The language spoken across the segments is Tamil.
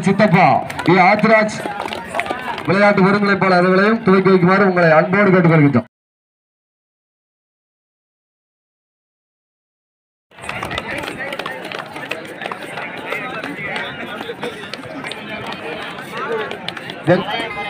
அவர்களின் சித்தப்பா ஏ ஆத்ராஜ் விளையாட்டு ஒருங்கிணைப்பாளர் அவர்களையும் துவக்கி வைக்குமாறு உங்களை அன்போடு கேட்டுக்கொள்கின்றோம் தென்-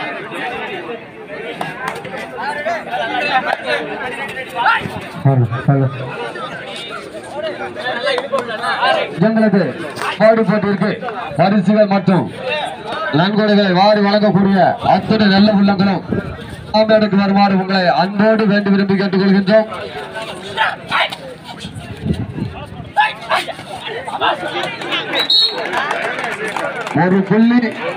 எங்களது மாடு போட்டிற்கு பரிசுகள் மற்றும் நன்கொடைகளை வாரி வழங்கக்கூடிய அத்தனை நல்ல உள்ளங்களும் ஆம்பேடுக்கு வருமாறு உங்களை அன்போடு வேண்டி விரும்பி கேட்டுக்கொள்கின்றோம் ஒரு புள்ளி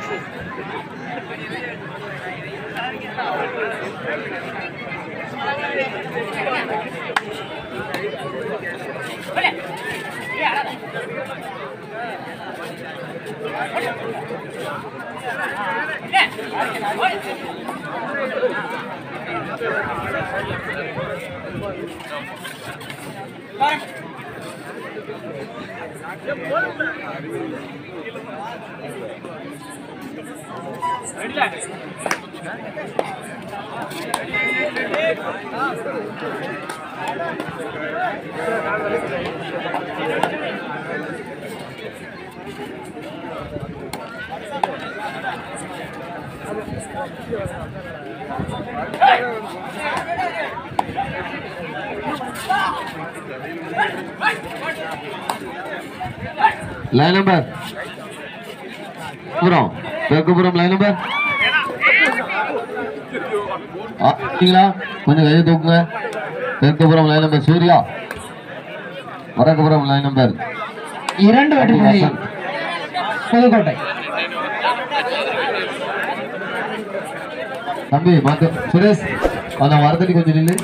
லைன் நம்பர் புறம் தெற்குப்புறம் லைன் நம்பர் ஆங்களா கொஞ்சம் கையை தூக்குங்க தெற்குப்புறம் லைன் நம்பர் சூர்யா வடக்குப்புறம் லைன் நம்பர் இரண்டு வெற்றி புள்ளி வசந்த். புதுக்கோட்டை தம்பி மாத்து சுரேஷ் அந்த மரத்தடி கொஞ்சம் நில்லு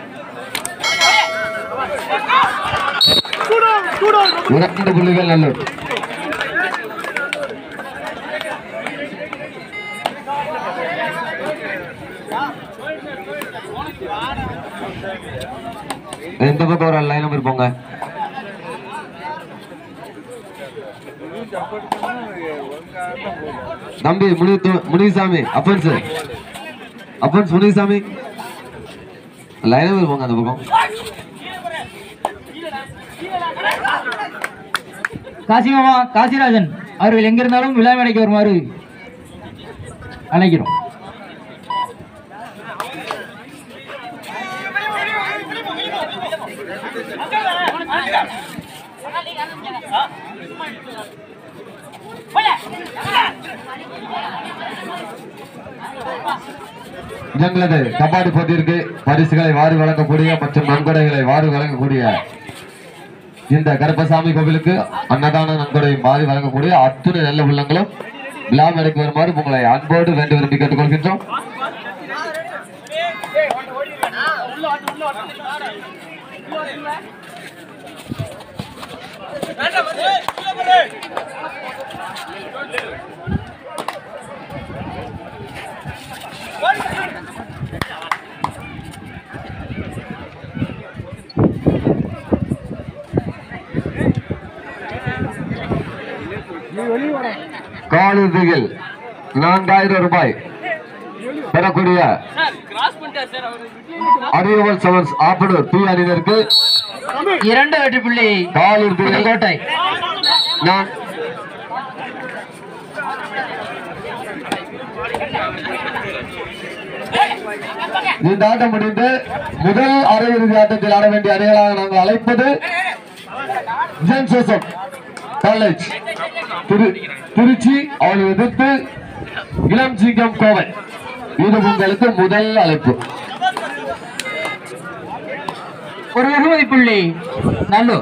இரண்டு புள்ளிகள் நல்லூர் இந்த பக்கம் ஒரு லைன் நம்பர் போங்க தம்பி முனி முனிசாமி அப்பன்ஸ் அப்பன்ஸ் முனிசாமி லைன் நம்பர் போங்க அந்த பக்கம் காசிமாமா காசிராஜன் அவர்கள் எங்கிருந்தாலும் விழா மேடைக்கு வருமாறு அழைக்கிறோம் எங்களது கபாடி போட்டியிற்கு பரிசுகளை வாரி வழங்கக்கூடிய மற்றும் நன்கொடைகளை வாரி வழங்கக்கூடிய இந்த கருப்பசாமி கோவிலுக்கு அன்னதான நன்கொடை வாரி வழங்கக்கூடிய அத்துணை நல்ல உள்ளங்களும் விழா மேடைக்கு வருமாறு உங்களை அன்போடு வேண்டி விரும்பி கேட்டுக்கொள்கின்றோம் காலிறுதியில் நான்காயிரம் ரூபாய் பெறக்கூடிய அரியவல் செவன்ஸ் ஆப்பனூர் பி அணியினருக்கு இரண்டு வெற்றி புள்ளி காலிறுதியில் புதுக்கோட்டை நான் இந்த ஆட்டம் முடிந்து முதல் அரையிறுதி ஆட்டத்தில் ஆட வேண்டிய அணிகளாக நாங்கள் அழைப்பது ஜேம்ஸ் ஜோசப் காலேஜ் திரு- திருச்சி அவளை எதிர்த்து இளம் சிங்கம் கோவை இது உங்களுக்கு முதல் அழைப்பு ஒரு வெகுமதி புள்ளி நல்லூர்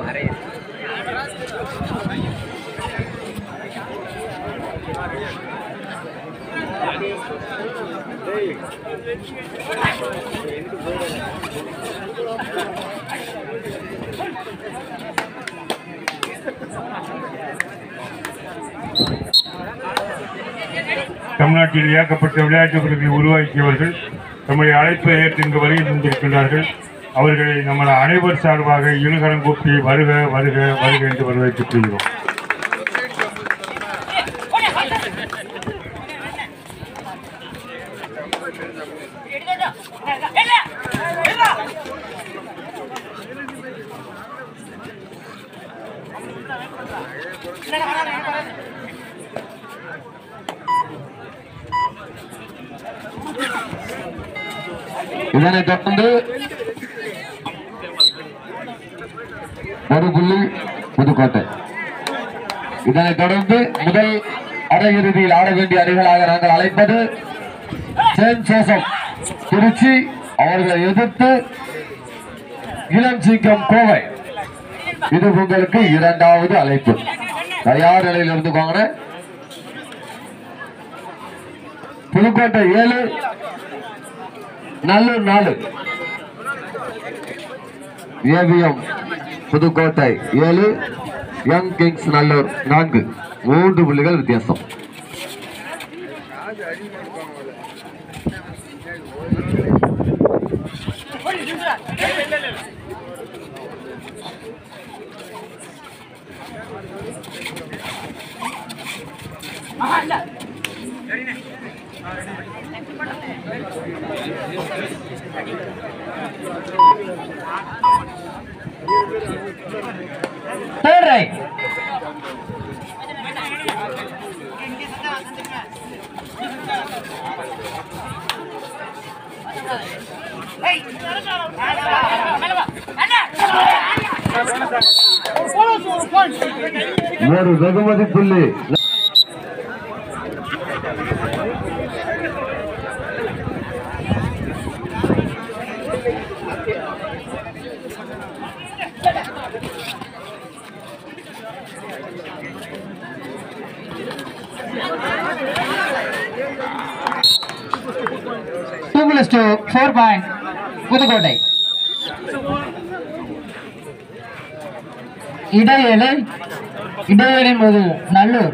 தமிழ்நாட்டில் இயக்கப்பட்ட விளையாட்டுப் பிரிவை உருவாக்கியவர்கள் நம்முடைய அழைப்பை ஏற்று இங்கு வருகை தந்திருக்கின்றார்கள் அவர்களை நம்ம அனைவர் சார்பாக இருகரம் கூப்பி வருக வருக வருக என்று வரவேற்றுக் கொள்கிறோம் இதனைத் தொடர்ந்து ஒரு புள்ளி புதுக்கோட்டை இதனைத் தொடர்ந்து முதல் அரையிறுதியில் ஆட வேண்டிய அணிகளாக நாங்கள் அழைப்பது செயின்ட் ஜோசப் திருச்சி அவர்களை எதிர்த்து இளஞ்சிங்கம் கோவை இது உங்களுக்கு இரண்டாவது அழைப்பு தயார் நிலையில் இருந்துக்கோங்க புதுக்கோட்டை ஏழு நல்லூர் நாலு ஏவிஎம் புதுக்கோட்டை ஏழு யங் கிங்ஸ் நல்லூர் நான்கு மூன்று புள்ளிகள் வித்தியாசம் தேர்ட் ரைட் ஒரு வெகுமதி புள்ளி two plus two four point Pudukkottai இடைவேளை இடைவேளையின் போது நல்லூர்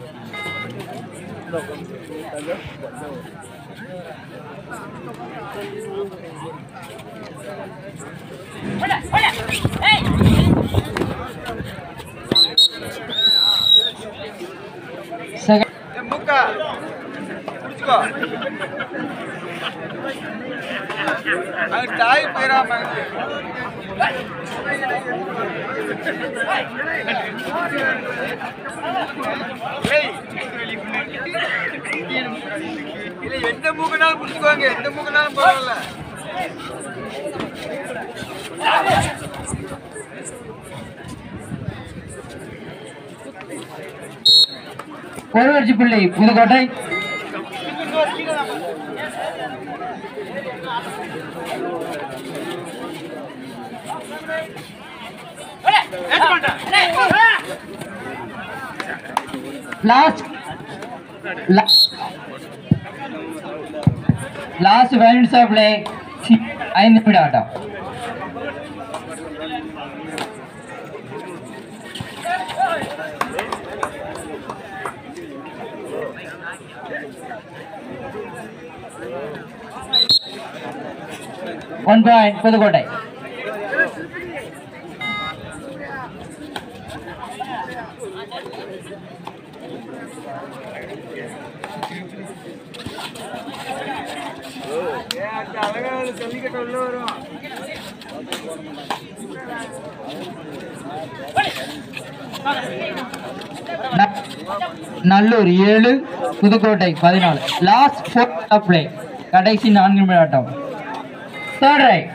செகண்ட் முக்கா குடிச்சுக்கோ அங்க டாய் போயிடாம ஏய். இல்ல எந்த மூக்குனாலும் குடிச்சுக்கோங்க எந்த மூக்குனாலும் பரவாயில்ல ஒரு வெற்றி புள்ளி Pudukkottai last last five minutes of play ஐந்து நிமிட ஆட்டம் ஒன் பாயிண்ட் புதுக்கோட்டை அழகா ஜல்லிக்கட்டு உள்ள வரும் ந- நல்லூர் ஏழு புதுக்கோட்டை பதினாலு லாஸ்ட் ஃபோர் பிளே கடைசி நான்கு நிமிட ஆட்டம் தேர்ட் ரைட்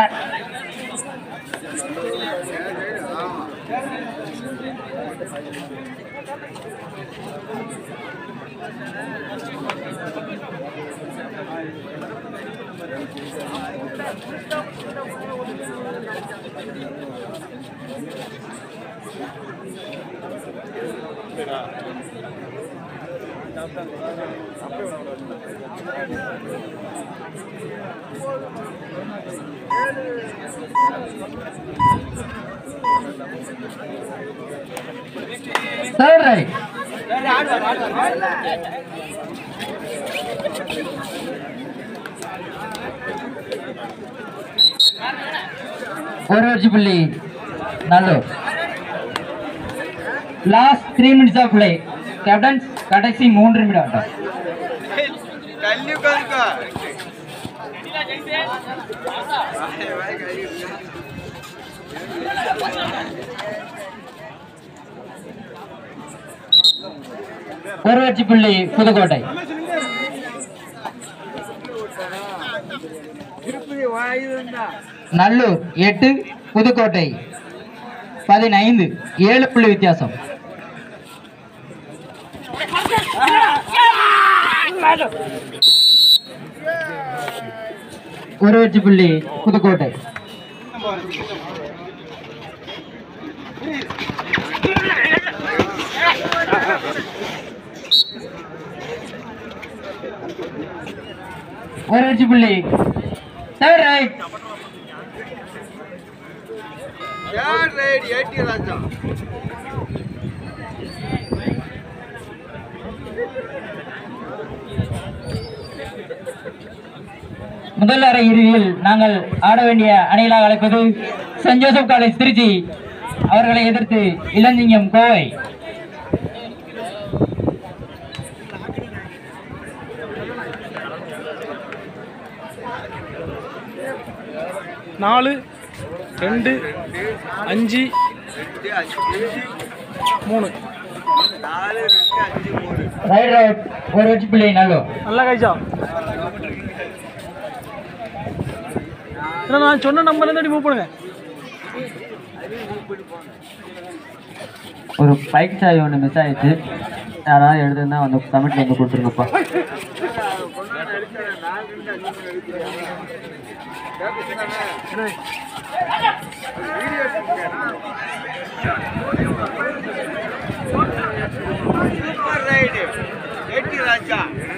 தேர்ட் ரைட் ஒரு வெற்றி புள்ளி Nallur last three minutes of play captains கடைசி மூன்று நிமிடம் ஆட்டம் தள்ளி உட்காந்துக்கோ ஒரு வெற்றி புள்ளி புதுக்கோட்டை திருப்பதி வாயுந்தா நல்லூர் எட்டு புதுக்கோட்டை பதினைந்து ஏழு புள்ளி வித்தியாசம் ஒரு வெற்றி புள்ளி புதுக்கோட்டை ஒரு வெற்றி புள்ளி தேர்ட் ரைட் யார் ரைட் ஏடி ராஜா முதல் அரை இறுதியில் நாங்கள் ஆட வேண்டிய அணிகளாக அழைப்பது சென்ட் ஜோசப் காலேஜ் திருச்சி அவர்களை எதிர்த்து இளஞ்சிங்கம் கோவை நாலு ரெண்டு அஞ்சு மூணு நாலு ரெண்டு அஞ்சு மூணு ரைட் அவுட் ஒரு வெற்றி பிள்ளை நல்லூர் நல்லா கைச்சா ஏன்னா நான் சொன்ன நம்பர் இருந்து மூவ் பண்ணுங்க ஒரு பைக் சாவி ஒன்று மிஸ் ஆயிடுச்சு யாராவது எடுத்துருந்தா வந்து கமெண்ட்ல வந்து கொடுத்துருங்கப்பா சூப்பர் ரைடு ஏடி ராஜா